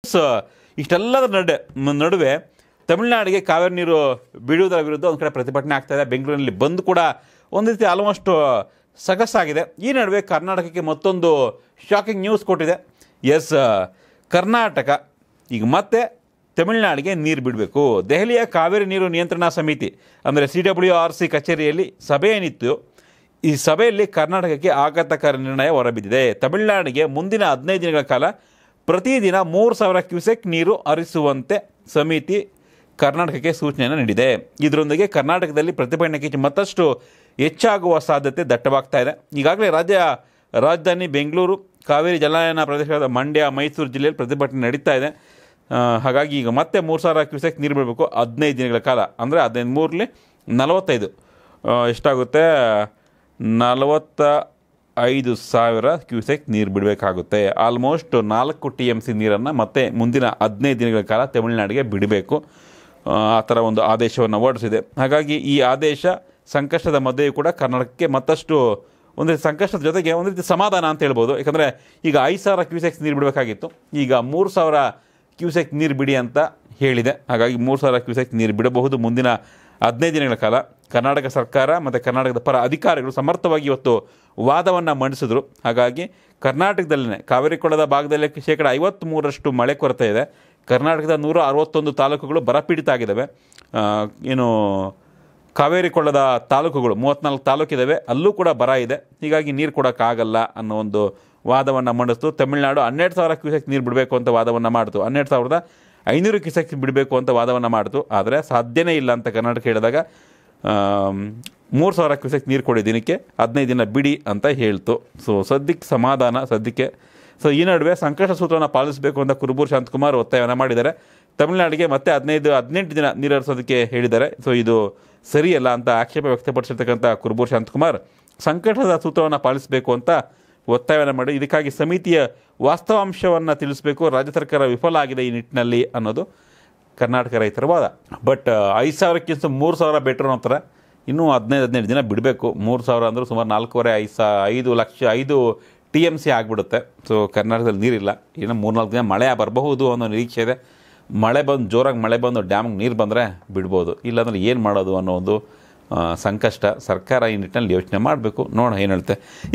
ಸ ಇಷ್ಟೆಲ್ಲದರ ನಡೆ ಮ- ನಡುವೆ ತಮಿಳುನಾಡಿಗೆ ಕಾವೇರಿ ನೀರು ಬಿಡುವುದರ ವಿರುದ್ಧ ಒಂದು ಕಡೆ ಪ್ರತಿಭಟನೆ ಆಗ್ತಾ ಇದೆ ಬೆಂಗಳೂರಿನಲ್ಲಿ ಬಂದ್ ಕೂಡ ಒಂದು ರೀತಿ ಆಲ್ಮೋಸ್ಟ್ ಸಗಸಾಗಿದೆ ಈ ನಡುವೆ ಕರ್ನಾಟಕಕ್ಕೆ ಮತ್ತೊಂದು ಶಾಕಿಂಗ್ ನ್ಯೂಸ್ ಕೊಟ್ಟಿದೆ ಎಸ್ ಕರ್ನಾಟಕ ಈಗ ಮತ್ತೆ ತಮಿಳುನಾಡಿಗೆ ನೀರು ಬಿಡಬೇಕು ದೆಹಲಿಯ ಕಾವೇರಿ ನೀರು ನಿಯಂತ್ರಣಾ ಸಮಿತಿ ಅಂದರೆ ಸಿ ಡಬ್ಲ್ಯೂ ಆರ್ ಸಿ ಕಚೇರಿಯಲ್ಲಿ ಸಭೆ ಏನಿತ್ತು ಈ ಸಭೆಯಲ್ಲಿ ಕರ್ನಾಟಕಕ್ಕೆ ಆಘಾತಕಾರಿ ನಿರ್ಣಯ ಹೊರಬಿದ್ದಿದೆ ತಮಿಳುನಾಡಿಗೆ ಮುಂದಿನ ಹದಿನೈದು ದಿನಗಳ ಕಾಲ ಪ್ರತಿದಿನ ಮೂರು ಸಾವಿರ ಕ್ಯೂಸೆಕ್ ನೀರು ಹರಿಸುವಂತೆ ಸಮಿತಿ ಕರ್ನಾಟಕಕ್ಕೆ ಸೂಚನೆಯನ್ನು ನೀಡಿದೆ ಇದರೊಂದಿಗೆ ಕರ್ನಾಟಕದಲ್ಲಿ ಪ್ರತಿಭಟನೆಗೆ ಮತ್ತಷ್ಟು ಹೆಚ್ಚಾಗುವ ಸಾಧ್ಯತೆ ದಟ್ಟವಾಗ್ತಾ ಇದೆ ಈಗಾಗಲೇ ರಾಜ್ಯ ರಾಜಧಾನಿ ಬೆಂಗಳೂರು ಕಾವೇರಿ ಜಲಾನಯನ ಪ್ರದೇಶದ ಮಂಡ್ಯ ಮೈಸೂರು ಜಿಲ್ಲೆಯಲ್ಲಿ ಪ್ರತಿಭಟನೆ ನಡೀತಾ ಇದೆ ಆ, ಹಾಗಾಗಿ ಈಗ ಮತ್ತೆ ಮೂರು ಸಾವಿರ ಕ್ಯೂಸೆಕ್ ನೀರು ಬಿಡಬೇಕು ಹದಿನೈದು ದಿನಗಳ ಕಾಲ ಅಂದರೆ ಹದಿನೈದು ಮೂರಲಿ ನಲವತ್ತೈದು ಆ, ಎಷ್ಟಾಗುತ್ತೆ ನಲವತ್ತ ಐದು ಸಾವಿರ ಕ್ಯೂಸೆಕ್ ನೀರು ಬಿಡಬೇಕಾಗುತ್ತೆ ಆಲ್ಮೋಸ್ಟ್ ನಾಲ್ಕು ಟಿ ಎಮ್ ಸಿ ನೀರನ್ನು ಮತ್ತೆ ಮುಂದಿನ ಹದಿನೈದು ದಿನಗಳ ಕಾಲ ತಮಿಳುನಾಡಿಗೆ ಬಿಡಬೇಕು ಆ, ಆ ಥರ ಒಂದು ಆದೇಶವನ್ನು ಹೊರಡಿಸಿದೆ ಹಾಗಾಗಿ ಈ ಆದೇಶ ಸಂಕಷ್ಟದ ಮಧ್ಯೆಯೂ ಕೂಡ ಕರ್ನಾಟಕಕ್ಕೆ ಮತ್ತಷ್ಟು ಒಂದು ರೀತಿ ಸಂಕಷ್ಟದ ಜೊತೆಗೆ ಒಂದು ರೀತಿ ಸಮಾಧಾನ ಅಂತ ಹೇಳ್ಬೋದು ಯಾಕಂದರೆ ಈಗ ಐದು ಸಾವಿರ ಕ್ಯೂಸೆಕ್ಸ್ ನೀರು ಬಿಡಬೇಕಾಗಿತ್ತು ಈಗ ಮೂರು ಸಾವಿರ ಕ್ಯೂಸೆಕ್ ನೀರು ಬಿಡಿ ಅಂತ ಹೇಳಿದೆ ಹಾಗಾಗಿ ಮೂರು ಸಾವಿರ ಕ್ಯೂಸೆಕ್ ನೀರು ಬಿಡಬಹುದು ಮುಂದಿನ ಹದಿನೈದು ದಿನಗಳ ಕಾಲ ಕರ್ನಾಟಕ ಸರ್ಕಾರ ಮತ್ತು ಕರ್ನಾಟಕದ ಪರ ಅಧಿಕಾರಿಗಳು ಸಮರ್ಥವಾಗಿ ಇವತ್ತು ವಾದವನ್ನು ಮಂಡಿಸಿದ್ರು ಹಾಗಾಗಿ ಕರ್ನಾಟಕದಲ್ಲೇ ಕಾವೇರಿ ಕೊಳದ ಭಾಗದಲ್ಲಿ ಶೇಕಡ ಐವತ್ತ್ಮೂರರಷ್ಟು ಮಳೆ ಕೊರತೆ ಇದೆ ಕರ್ನಾಟಕದ ನೂರ ಅರವತ್ತೊಂದು ತಾಲೂಕುಗಳು ಬರಪೀಡಿತ ಆಗಿದ್ದಾವೆ ಆ, ಏನು ಕಾವೇರಿ ಕೊಳ್ಳದ ತಾಲೂಕುಗಳು ಮೂವತ್ತ್ನಾಲ್ಕು ತಾಲೂಕಿದ್ದಾವೆ ಅಲ್ಲೂ ಕೂಡ ಬರ ಇದೆ ಹೀಗಾಗಿ ನೀರು ಕೊಡೋಕ್ಕಾಗಲ್ಲ ಅನ್ನೋ ಒಂದು ವಾದವನ್ನು ಮಂಡಿಸ್ತು ತಮಿಳುನಾಡು ಹನ್ನೆರಡು ಸಾವಿರ ಕ್ಯೂಸೆಕ್ ನೀರು ಬಿಡಬೇಕು ಅಂತ ವಾದವನ್ನು ಮಾಡ್ತು ಹನ್ನೆರಡು ಸಾವಿರದ ಐನೂರು ಕ್ಯೂಸೆಕ್ ಬಿಡಬೇಕು ಅಂತ ವಾದವನ್ನು ಮಾಡ್ತು ಆದರೆ ಸಾಧ್ಯನೇ ಇಲ್ಲ ಅಂತ ಕರ್ನಾಟಕ ಹೇಳಿದಾಗ ಮೂರು ಸಾವಿರ ಕ್ಯೂಸೆಕ್ ನೀರು ಕೊಡಿ ದಿನಕ್ಕೆ ಹದಿನೈದು ದಿನ ಬಿಡಿ ಅಂತ ಹೇಳ್ತು ಸೊ ಸದ್ಯಕ್ಕೆ ಸಮಾಧಾನ ಸದ್ಯಕ್ಕೆ ಸೊ ಈ ನಡುವೆ ಸಂಕಷ್ಟ ಸೂತ್ರವನ್ನು ಪಾಲಿಸಬೇಕು ಅಂತ ಕುರುಬೂರು ಶಾಂತಕುಮಾರ್ ಒತ್ತಾಯವನ್ನು ಮಾಡಿದ್ದಾರೆ ತಮಿಳುನಾಡಿಗೆ ಮತ್ತೆ ಹದಿನೈದು ಹದಿನೆಂಟು ದಿನ ನೀರು ಹರಿಸೋದಕ್ಕೆ ಹೇಳಿದ್ದಾರೆ ಸೊ ಇದು ಸರಿಯಲ್ಲ ಅಂತ ಆಕ್ಷೇಪ ವ್ಯಕ್ತಪಡಿಸಿರ್ತಕ್ಕಂಥ ಕುರುಬೂರು ಶಾಂತಕುಮಾರ್ ಸಂಕಟದ ಸೂತ್ರವನ್ನು ಪಾಲಿಸಬೇಕು ಅಂತ ಒತ್ತಾಯವನ್ನು ಮಾಡಿ ಇದಕ್ಕಾಗಿ ಸಮಿತಿಯ ವಾಸ್ತವಾಂಶವನ್ನು ತಿಳಿಸಬೇಕು ರಾಜ್ಯ ಸರ್ಕಾರ ವಿಫಲ ಆಗಿದೆ ಈ ನಿಟ್ಟಿನಲ್ಲಿ ಅನ್ನೋದು ಕರ್ನಾಟಕ ರೈತರ ವಾದ ಬಟ್ ಐದು ಸಾವಿರಕ್ಕಿಂತ ಮೂರು ಸಾವಿರ ಬೆಟ್ರ್ ಅಂತಾರೆ ಇನ್ನೂ ಹದಿನೈದು ಹದಿನೈದು ದಿನ ಬಿಡಬೇಕು ಮೂರು ಸಾವಿರ ಅಂದ್ರೆ ಸುಮಾರು ನಾಲ್ಕೂವರೆ ಐದು ಸಾ ಐದು ಲಕ್ಷ ಐದು ಟಿ ಎಮ್ ಸಿ ಆಗಿಬಿಡುತ್ತೆ ಸೊ ಕರ್ನಾಟಕದಲ್ಲಿ ನೀರಿಲ್ಲ ಇನ್ನು ಮೂರ್ನಾಲ್ಕು ದಿನ ಮಳೆ ಬರಬಹುದು ಅನ್ನೋ ನಿರೀಕ್ಷೆ ಇದೆ ಮಳೆ ಬಂದು ಜೋರಾಗಿ ಮಳೆ ಬಂದು ಡ್ಯಾಮ್ಗೆ ನೀರು ಬಂದರೆ ಬಿಡ್ಬೋದು ಇಲ್ಲಾಂದ್ರೆ ಏನು ಮಾಡೋದು ಅನ್ನೋ ಒಂದು ಆ, ಸಂಕಷ್ಟ ಸರ್ಕಾರ ಈ ನಿಟ್ಟಿನಲ್ಲಿ ಯೋಚನೆ ಮಾಡಬೇಕು ನೋಡೋಣ ಏನು ಹೇಳುತ್ತೆ